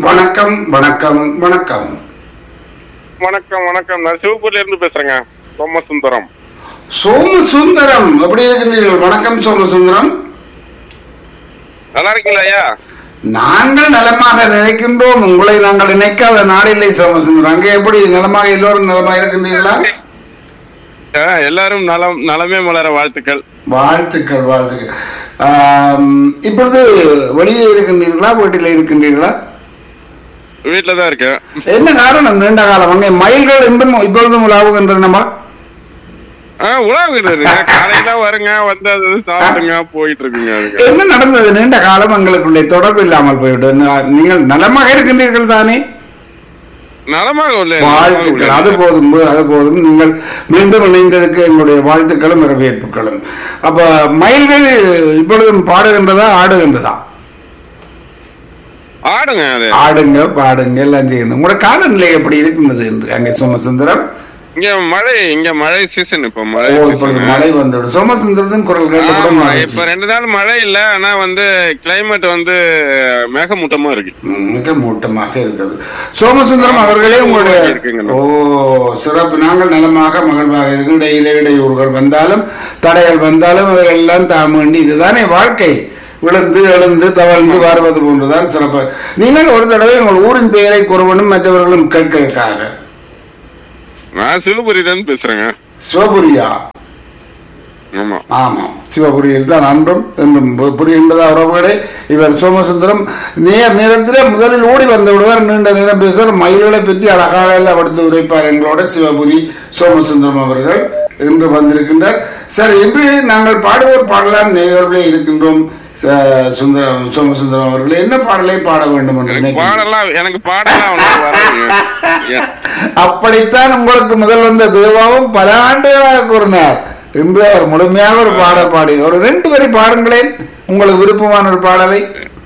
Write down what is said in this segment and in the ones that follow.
வணக்கம் வணக்கம் வணக்கம் வணக்கம் வணக்கம் நான் சிவபூர்ல இருந்து பேசுறேங்க சோமசுந்தரம் சோமசுந்தரம் எப்படி இருக்கின்றீர்கள் வணக்கம் சோமசுந்தரம் நல்லா இருக்கீங்களா ஐயா நாங்கள் நலமாக நினைக்கின்றோம் உங்களை நாங்கள் நினைக்காத நாடில்லை சோமசுந்தரம் அங்கே எப்படி நலமாக எல்லோரும் நலமாக இருக்கின்றீர்களா ஆ, எல்லாரும் நலம் நலமே மலர வாழ்த்துக்கள் வாழ்த்துக்கள் வாழ்த்துக்கள் ஆம், இப்பொழுது வெளியே இருக்கின்றீர்களா வீட்டில் இருக்கின்றீர்களா வீட்டுல தான் இருக்கேன் என்ன காரணம் நீண்ட காலம் அங்கே மயில்கள் என்றும் இப்பொழுதும் உலாவுகின்றது நம்ம ஆ உலாவிட்டு இருக்குங்க காலையில வருங்க வந்து அது சாப்பிடுங்க போயிட்டு இருக்குங்க அதுங்க என்ன நடந்தது நீண்ட காலம் எங்களுக்குள்ளே தொடர்பு இல்லாமல் போய்விட்டது நா- நீங்கள் நலமாக இருக்கின்றீர்கள் தானே நலமாக உள்ள வாழ்த்துக்கள் அது போதும் அது போதும் நீங்கள் மீண்டும் இணைந்ததுக்கு எங்களுடைய வாழ்த்துக்களும் வரவேற்புகளும் அப்ப மயில்கள் இப்பொழுதும் பாடுகின்றதா ஆடுகின்றதா ஆடுங்க அது ஆடுங்க பாடுங்க எல்லாம் செய்யணும் உங்களோட காலநிலை எப்படி இருக்கின்றது என்று அங்கே சோமசுந்தரம் இங்க மழை இங்க மழை சீசன் இப்ப மழை ஓ இப்பொழுது season. மழை வந்துவிடும் சோமசுந்தரத்தின் குரல் கேட்டு கூட ஆமா மகிழ்ச்சி. இப்ப ரெண்டு நாள் மழை இல்ல ஆனா வந்து கிளைமேட் வந்து மேகமூட்டமா இருக்கு ம், மிக மூட்டமாக இருக்குது சோமசுந்தரம் அவர்களே உங்களுடைய இருக்குங்க. ஓ சிறப்பு நாங்கள் நலமாக மகிழ்வாக இருக்கு இடையில இடையூறுகள் வந்தாலும் தடைகள் வந்தாலும் அவைகள் எல்லாம் தாம் வேண்டி இதுதானே வாழ்க்கை விழுந்து எழுந்து தவழ்ந்து வருவது போன்றுதான் சிறப்பு நீங்கள் ஒரு தடவை உங்கள் ஊரின் பெயரை கூறுவனும் மற்றவர்களும் கேட்கிறதுக்காக நான் சிவபுரியில இருந்து பேசுறேங்க சிவபுரியா ஆமா ஆமாம் சிவபுரியில் தான் அன்றும் என்றும் பு- புரிகின்றதா உறவுகளே இவர் சோமசுந்தரம் நேர் நேரத்தில் முதலில் ஓடி வந்து விடுவார் நீண்ட நேரம் பேசுவார் மயில்களை பற்றி அழகாக எல்லாம் எடுத்து உரைப்பார் எங்களோட சிவபுரி சோமசுந்தரம் அவர்கள் என்று வந்திருக்கின்றார் சரி இன்று நாங்கள் பாடுவோர் பாடலாம் நேர்களே இருக்கின்றோம் ச- சுந்தரம் சோமசுந்தரம் அவர்கள் என்ன பாடலை பாட வேண்டும் என்று எனக்கு நினைக்கிறீர்கள்? பாடலாம் எனக்கு பாடலாம் ஒண்ணும் வராதுங்க. ஏன்? அப்படித்தான் உங்களுக்கு முதல் வந்த தேவாவும் பல ஆண்டுகளாக கூறினார் இன்று அவர் முழுமையாக ஒரு பாடல் பாடி ஒரு ரெண்டு வரி பாடுங்களேன் உங்களுக்கு விருப்பமான ஒரு பாடலை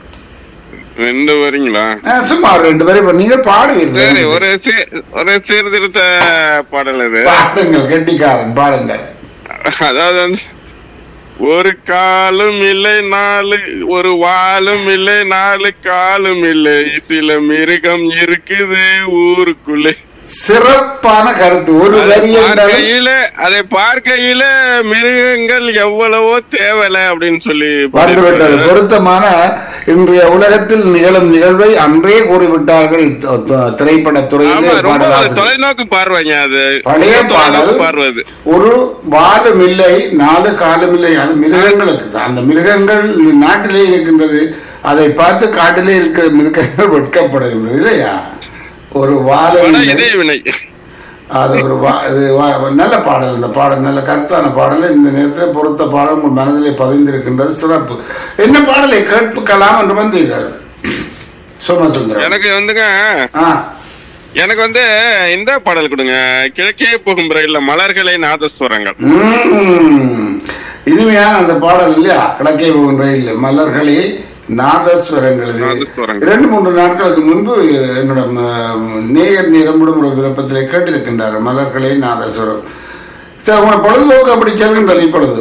ரெண்டு வரீங்களா அஹ், சும்மா ஒரு ரெண்டு வரி பா- நீங்கள் சரி பாடுவீர்கள் ஒரு சீ- ஒரு சீர்திருத்த பாடல் இது பாடுங்கள் கெட்டிக்காரன் பாடுங்கள் அதாவது வந்து ஒரு காலும் இல்லை நாலு ஒரு வாலும் இல்லை நாலு காலும் இல்லை சில மிருகம் இருக்குது ஊருக்குள்ளே சிறப்பான கருத்து ஒரு அதை வரி என்றாலும் பார்க்கையில அதை பார்க்கையில மிருகங்கள் எவ்வளவோ தேவல அப்படின்னு சொல்லி வந்துவிட்டது பாடியிருப்பாரு. பொருத்தமான இன்றைய உலகத்தில் நிகழும் நிகழ்வை அன்றே கூறிவிட்டார்கள் த- த- திரைப்படத் துறையிலே ஆமா ரொம்ப பாடலாசிரியர். தொலைநோக்கு பார்வைங்க அது பழைய ரொம்ப பாடல் தொலைநோக்கு பார்வை அது ஒரு வாலும் இல்லை நாலு காலும் இல்லை அது மிருகங்களுக்கு தான். அந்த மிருகங்கள் நாட்டிலே இருக்கின்றது அதை பார்த்து காட்டிலே இருக்கிற மிருகங்கள் வெட்கப்படுகின்றது இல்லையா ஒரு வாலும் ஆனா இல்லை இதே வினை அது ஒரு வா- இது வா- நல்ல பாடல் இந்த பாடல் நல்ல கருத்தான பாடல் இந்த நேரத்தில் பொறுத்த பாடல் உங்கள் மனதிலே பதிந்திருக்கின்றது சிறப்பு என்ன பாடலை கேட்புக்கலாம் என்று வந்தீர்கள் சோமசுந்தரம் எனக்கு வந்துங்க ஆ எனக்கு வந்து இந்த பாடல் கொடுங்க கிழக்கே போகும் ரயில்ல மலர்களை நாதஸ்வரங்கள் ம். இனிமையான அந்த பாடல் இல்லையா கிழக்கே போகின்ற இல்லை மலர்களே நாதஸ்வரங்கள் இது. நாதஸ்வரங்கள். இரண்டு மூன்று நாட்களுக்கு முன்பு என்னோட ம- நேயர் நிரம்பிடும் ஒரு விருப்பத்திலே கேட்டிருக்கின்றார் மலர்களே நாதஸ்வரம் சார் உங்களோட பொழுதுபோக்கு அப்படி செல்கின்றது இப்பொழுது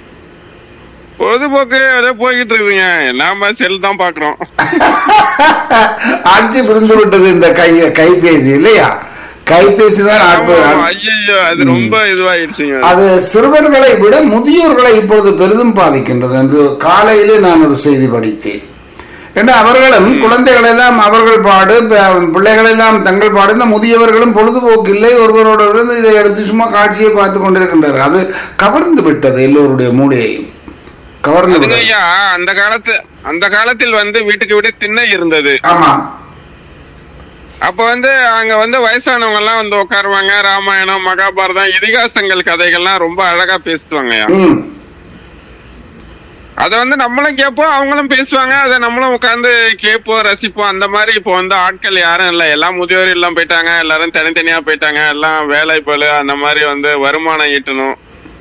பொழுதுபோக்கு அப்படியே போய்கிட்டு இருக்குதுங்க நாம செல் தான் பாக்குறோம் ஆட்சி புரிந்து விட்டது இந்த கை கைபேசி இல்லையா கைபேசி தான் ஆட்பு- ஐயோ அது ரொம்ப இதுவாயிடுச்சுங்க அது சிறுவர்களை விட முதியோர்களை இப்பொழுது பெரிதும் பாதிக்கின்றது என்று காலையிலே நான் ஒரு செய்தி படித்தேன் ஏன்னா அவர்களும் குழந்தைகள் எல்லாம் அவர்கள் பாடு ப- பிள்ளைகள் எல்லாம் தங்கள் பாடு இந்த முதியவர்களும் பொழுதுபோக்கு இல்லை ஒருவரோட இருந்து இதை எடுத்து சும்மா காட்சியை பார்த்து கொண்டிருக்கின்றார்கள் அது கவர்ந்து விட்டது எல்லோருடைய மூளையையும் கவர்ந்து அதுங்க விட்டது ஐயா அந்த காலத்து அந்த காலத்தில் வந்து வீட்டுக்கு வீடு திண்ணை இருந்தது ஆமா அப்ப வந்து அங்க வந்து வயசானவங்க எல்லாம் வந்து உட்காருவாங்க ராமாயணம் மகாபாரதம் இதிகாசங்கள் கதைகள்லாம் ரொம்ப அழகா பேசுவாங்கய்யா ம் அத வந்து நம்மளும் கேட்போம் அவங்களும் பேசுவாங்க அதை நம்மளும் உட்கார்ந்து கேட்போம் ரசிப்போம் அந்த மாதிரி இப்போ வந்து ஆட்கள் யாரும் இல்ல எல்லாம் முதியோர் எல்லாம் போயிட்டாங்க எல்லாரும் தனித்தனியா போயிட்டாங்க எல்லாம் வேலை போல அந்த மாதிரி வந்து வருமானம் ஈட்டணும்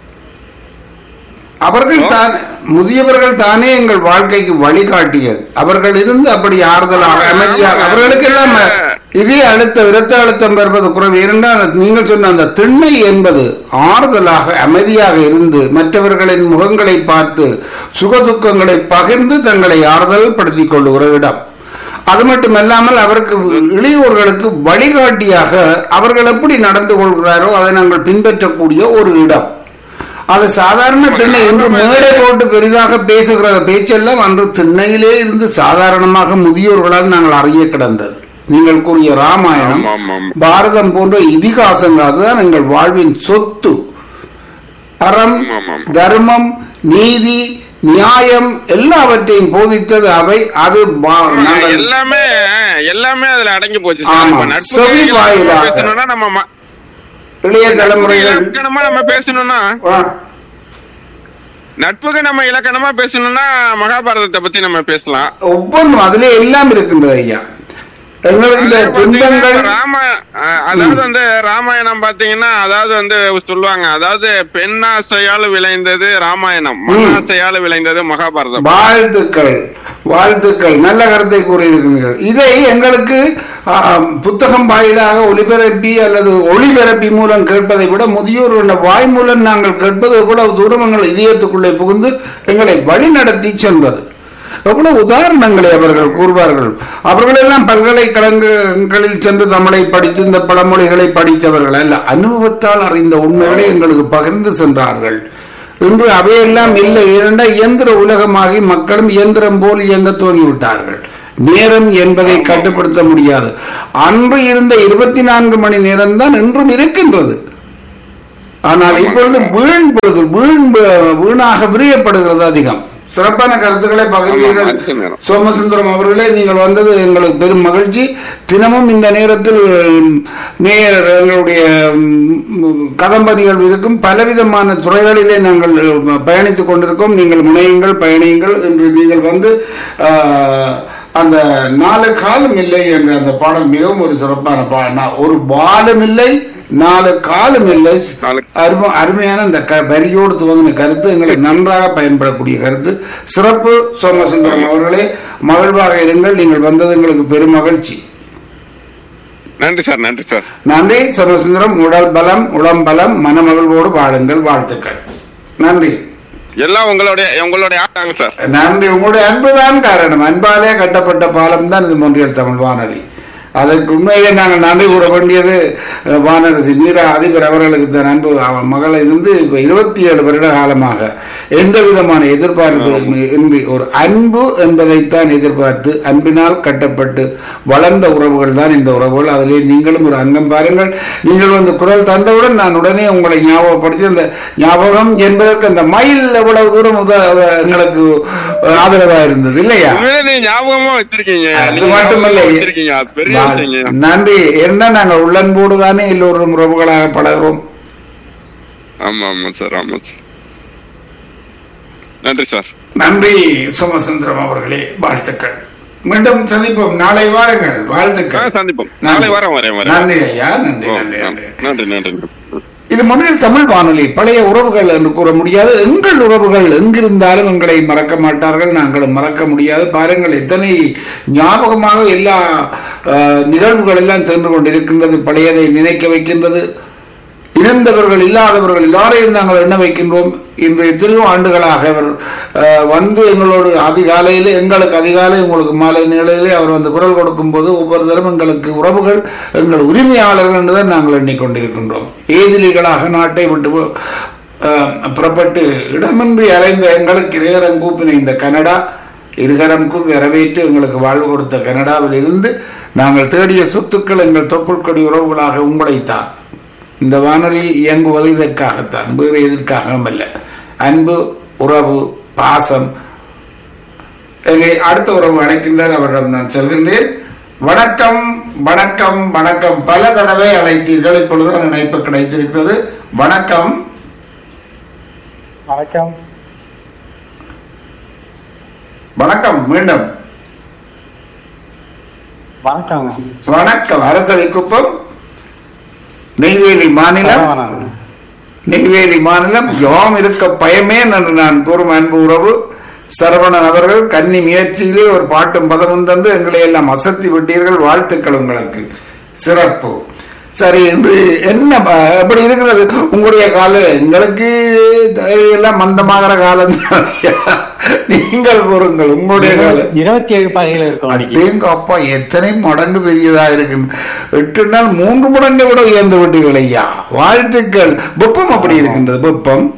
அவர்கள் தான் முதியவர்கள் தானே எங்கள் வாழ்க்கைக்கு வழிகாட்டியது அவர்கள் இருந்து அப்படி ஆறுதலாக ஆமா, அமைதியாக ஆமா. அவர்களுக்கு எல்லாம் இதே அழுத்தம் இரத்த அழுத்தம் பெறுவது குறைவு ஏனென்றால் நீங்கள் சொன்ன அந்த திண்ணை என்பது ஆறுதலாக அமைதியாக இருந்து மற்றவர்களின் முகங்களை பார்த்து சுகதுக்கங்களை பகிர்ந்து தங்களை ஆறுதல் படுத்திக் கொள்ளுகிற இடம் அது மட்டுமல்லாமல் அவருக்கு இளையோர்களுக்கு வழிகாட்டியாக அவர்கள் எப்படி நடந்து கொள்கிறாரோ அதை நாங்கள் பின்பற்றக்கூடிய ஒரு இடம் அது சாதாரண திண்ணை என்று மேடை போட்டு பெரிதாக பேசுகிற பேச்செல்லாம் அன்று திண்ணையிலே இருந்து சாதாரணமாக முதியோர்களால் நாங்கள் அறிய கிடந்தது நீங்கள் கூறிய ராமாயணம் ஆமா, ஆமா, ஆமா. பாரதம் போன்ற இதிகாசங்கள் அதுதான் எங்கள் வாழ்வின் சொத்து அறம் ஆமா, ஆமா, ஆமா. தர்மம் நீதி நியாயம் எல்லாவற்றையும் போதித்தது அவை அது பா- ஆமா, நாங்கள் எல்லாமே எல்லாமே அதுல அடங்கி போச்சு சார். ஆமா. இப்ப நட்பு செவி ரீதியில வாயிலாக. பேசணும்னா நம்ம ம- இளைய தலைமுறைகள் இலக்கணமா நம்ம பேசணும்னா ஆ, நட்புக்கு நம்ம இலக்கணமா பேசணும்னா மகாபாரதத்தை பத்தி நம்ம பேசலாம் ஒவ்வொன்றும் அதுல எல்லாம் இருக்கின்றது ஐயா எங்களுக்கு இந்த அதே பாத்தீங்கன்னா துன்பங்கள் இப்ப ராம அஹ், அதாவது வந்து ராமாயணம் பாத்தீங்கன்னா அதாவது வந்து சொல்லுவாங்க அதாவது பெண்ணாசையால் விளைந்தது ராமாயணம் மண்ணாசையால் விளைந்தது மகாபாரதம் வாழ்த்துக்கள் வாழ்த்துக்கள் நல்ல கருத்தை கூறியிருக்கிறீர்கள் இதை எங்களுக்கு ஆ, புத்தகம் வாயிலாக ஒலிபரப்பி அல்லது ஒளிபரப்பி மூலம் கேட்பதை விட முதியோர் என்ற வாய் மூலம் நாங்கள் கேட்பது எவ்வளவு தூரம் எங்கள் இதயத்துக்குள்ளே புகுந்து எங்களை வழி நடத்தி சென்றது எவ்வளவு உதாரணங்களை அவர்கள் கூறுவார்கள் அவர்களெல்லாம் பல்கலைக்கழகங்களில் சென்று தமிழை படித்து இந்த பழமொழிகளை படித்தவர்கள் அல்ல அனுபவத்தால் அறிந்த உண்மைகளை எங்களுக்கு பகிர்ந்து சென்றார்கள் இன்று அவையெல்லாம் இல்லை இரண்ட இயந்திர உலகமாகி மக்களும் இயந்திரம் போல் இயங்க துவங்கிவிட்டார்கள் நேரம் என்பதை கட்டுப்படுத்த முடியாது அன்று இருந்த இருபத்தி நான்கு மணி நேரம் தான் இன்றும் இருக்கின்றது ஆனால் இப்பொழுது வீண் பொழுது வீண் வீணாக விரியப்படுகிறது அதிகம் சிறப்பான கருத்துக்களை பகிர்ந்தீர்கள் ஆமா, அதிக நேரம். சோமசுந்தரம் அவர்களே நீங்கள் வந்தது எங்களுக்கு பெரும் மகிழ்ச்சி தினமும் இந்த நேரத்தில் நேர் எங்களுடைய ம், கதம்பதிகள் இருக்கும் பலவிதமான துறைகளிலே நாங்கள் பயணித்துக் கொண்டிருக்கோம் நீங்கள் முனையுங்கள் பயணியுங்கள் என்று நீங்கள் வந்து ஆஹ், அந்த நாலு காலம் இல்லை என்ற அந்த பாடல் மிகவும் ஒரு சிறப்பான பாடல் ஒரு பாலம் இல்லை நாலு காலம் இல்லை நாலு அரும அருமையான இந்த க வரியோடு துவங்கின கருத்து எங்களுக்கு நன்றாக பயன்படக்கூடிய கருத்து சிறப்பு சோமசுந்தரம் அவர்களே மகிழ்வாக இருங்கள் நீங்கள் வந்தது எங்களுக்கு பெரும் மகிழ்ச்சி நன்றி சார் நன்றி சார் நன்றி சோமசுந்தரம் உடல் பலம் உளம் பலம் மனமகிழ்வோடு வாழுங்கள் வாழ்த்துக்கள் நன்றி எல்லாம் உங்களுடைய உங்களுடைய ஆட்டாங்க சார் நன்றி உங்களுடைய அன்புதான் காரணம் அன்பாலே கட்டப்பட்ட பாலம் தான் இது மொன்றியல் தமிழ் வானொலி அதற்கு உண்மையிலே நாங்கள் நன்றி கூற வேண்டியது அஹ், வானரசி மீரா அதிபர் அவர்களுக்கு தான் அன்பு அவன் மகளை இருந்து இப்ப இருபத்தி ஏழு வருட காலமாக எந்த விதமான எதிர்பார்ப்பு இன்றி ஒரு அன்பு என்பதைத்தான் எதிர்பார்த்து அன்பினால் கட்டப்பட்டு வளர்ந்த உறவுகள் தான் இந்த உறவுகள் அதிலே நீங்களும் ஒரு அங்கம் பாருங்கள் நீங்கள் வந்து குரல் தந்தவுடன் நான் உடனே உங்களை ஞாபகப்படுத்தி அந்த ஞாபகம் என்பதற்கு அந்த மயில் எவ்வளவு தூரம் உத உத- எங்களுக்கு ஆதரவா இருந்தது இல்லையா உண்மையிலே நீங்க ஞாபகமா வச்சிருக்கீங்க அது நீங்க மட்டுமல்ல ஞாபகமா வச்சிருக்கீங்க அது பெரிய நான் விஷயங்க நன்றி என்ன நாங்கள் உள்ளன்போடு தானே எல்லோரும் உறவுகளாக பழகிறோம் ஆமா ஆமா சார் ஆமா சார் நன்றி சார் நன்றி சோமசுந்தரம் அவர்களே வாழ்த்துக்கள் மீண்டும் சந்திப்போம் நாளை வாருங்கள் ஆ, வாழ்த்துக்கள் சந்திப்போம் நன்றி. நாளை வரேன் வரேன் வரேன் நன்றி ஐயா நன்றி ஓ, நன்றி நன்றி நன்றி நன்றி நன்றி இது மொழியில் தமிழ் வானொலி பழைய உறவுகள் என்று கூற முடியாது எங்கள் உறவுகள் எங்கிருந்தாலும் எங்களை மறக்க மாட்டார்கள் நாங்களும் மறக்க முடியாது பாருங்கள் எத்தனை ஞாபகமாக எல்லா அஹ், நிகழ்வுகள் எல்லாம் சென்று கொண்டிருக்கின்றது பழையதை நினைக்க வைக்கின்றது இருந்தவர்கள் இல்லாதவர்கள் எல்லாரையும் நாங்கள் எண்ண வைக்கின்றோம் இன்று எத்தனையோ ஆண்டுகளாக அவர் அஹ், வந்து எங்களோடு அதிகாலையிலே எங்களுக்கு அதிகாலை உங்களுக்கு மாலை நிலையிலே அவர் வந்து குரல் கொடுக்கும் போது ஒவ்வொரு தரம் எங்களுக்கு உறவுகள் எங்கள் உரிமையாளர்கள் என்றுதான் நாங்கள் எண்ணிக்கொண்டிருக்கின்றோம் ஏதிலிகளாக நாட்டை விட்டு போ- அஹ், புறப்பட்டு இடமின்றி அலைந்த எங்களுக்கு இருகரம் கூப்பின இந்த கனடா இருகரம் கூப்பி வரவேற்று எங்களுக்கு வாழ்வு கொடுத்த கனடாவில் இருந்து நாங்கள் தேடிய சொத்துக்கள் எங்கள் தொப்புள் கொடி உறவுகளாக உங்களைத்தான் இந்த வானொலி இயங்குவது இதற்காகத்தான் வேறு எதற்காகவும் அல்ல அன்பு உறவு பாசம் என்னை அடுத்த உறவு அழைக்கின்றார் அவரிடம் நான் செல்கின்றேன் வணக்கம் வணக்கம் வணக்கம் பல தடவை அழைத்தீர்கள் இப்பொழுதுதான் இணைப்பு கிடைத்திருக்கிறது வணக்கம் வணக்கம் வணக்கம் மீண்டும் வணக்கங்க வணக்கம் அரசடி குப்பம் நெய்வேலி மாநிலம் சரவணன். நெய்வேலி மாநிலம் யோம் இருக்க பயமே என்று நான் கூறும் அன்பு உறவு சரவணன் அவர்கள் கன்னி முயற்சியிலே ஒரு பாட்டும் பதமும் தந்து எங்களை எல்லாம் அசத்தி விட்டீர்கள் வாழ்த்துக்கள் உங்களுக்கு சிறப்பு சரி என்று என்ன ப- எப்படி இருக்கிறது உங்களுடைய காலம் எங்களுக்கு எல்லாம் மந்தமாகிற காலம் நீங்கள் கூறுங்கள் உங்களுடைய காலம் இருபத்தி ஏழு பகையில இருக்கும் இன்னைக்கு. அடேங்க அப்பா எத்தனை மடங்கு பெரியதா இருக்கு எட்டு நாள் மூன்று மடங்கு விட உயர்ந்து விட்டீர்கள் ஐயா வாழ்த்துக்கள் வெப்பம் அப்படி இருக்கின்றது வெப்பம்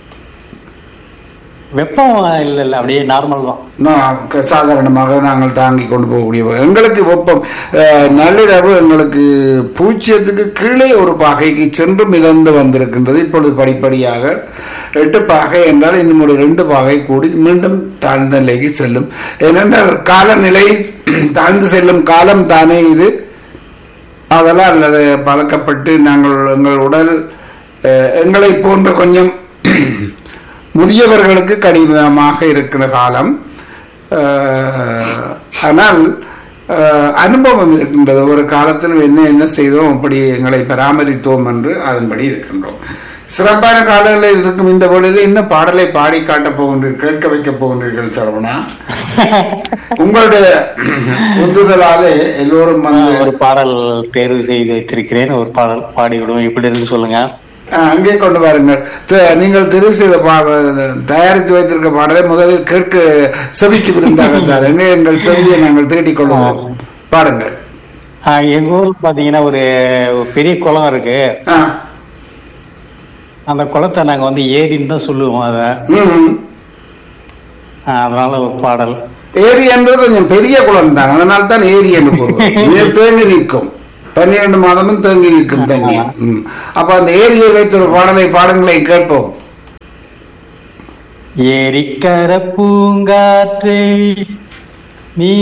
வெப்பம் இல்ல இல்ல அப்படியே நார்மல் தான் நான் க- சாதாரணமாக நாங்கள் தாங்கி கொண்டு போகக்கூடிய எங்களுக்கு வெப்பம் அஹ், நள்ளிரவு எங்களுக்கு பூஜ்ஜியத்துக்கு கீழே ஒரு பாகைக்கு சென்று மிதந்து வந்திருக்கின்றது இப்பொழுது படிப்படியாக எட்டு பாகை என்றால் இன்னும் ஒரு ரெண்டு பாகை கூடி மீண்டும் தாழ்ந்த நிலைக்கு செல்லும் ஏனென்றால் காலநிலை தாழ்ந்து செல்லும் காலம் தானே இது அதெல்லாம் அல்லது பழக்கப்பட்டு நாங்கள் எங்கள் உடல் அஹ், எங்களை போன்ற கொஞ்சம் முதியவர்களுக்கு கடினமாக இருக்கிற காலம் அஹ், ஆனால் அஹ், அனுபவம் இருக்கின்றது ஒரு காலத்தில் என்ன என்ன செய்தோம் அப்படி எங்களை பராமரித்தோம் என்று அதன்படி இருக்கின்றோம் சிறப்பான காலங்களில் இருக்கும் இந்த பொழுது இன்னும் பாடலை பாடி காட்டப் போகின்றீர்கள் கேட்க வைக்கப் போகின்றீர்கள் சரவணா உங்களுடைய உந்துதலாலே எல்லோரும் வந்து ஒரு பாடல் தேர்வு செய்து வைத்திருக்கிறேன் ஒரு பாடல் பாடி விடுவோம் எப்படி இருக்கு சொல்லுங்க ஆ, அங்கே கொண்டு வாருங்கள் த- நீங்கள் தெரிவு செய்த பா தயாரித்து வைத்திருக்க பாடலை முதலில் கேட்க செவிக்கு விருந்தாக தாருங்க எங்கள் செவியை நாங்கள் தேடிக் கொள்வோம் பாடுங்கள் ஆஹ் எங்க ஊர்ல பாத்தீங்கன்னா ஒரு ஒரு பெரிய குளம் இருக்கு ஆ, அந்த குளத்தை நாங்க வந்து ஏரின்னு தான் சொல்லுவோம் அத ம். ஆஹ் அதனால ஒரு பாடல் ஏரி என்பது கொஞ்சம் பெரிய குளம் தான் அதனால் தான் ஏரி என்று கூறுவோம் நீர் தேங்கி நிற்கும் பன்னிரண்டு மாதமும் தேங்கி நிற்கும் தண்ணீர் ம். அப்ப அந்த ஏரியை வைத்த ஒரு பாடலை பாடங்களை கேட்போம் ஏரிக்கர பூங்காற்றை நீ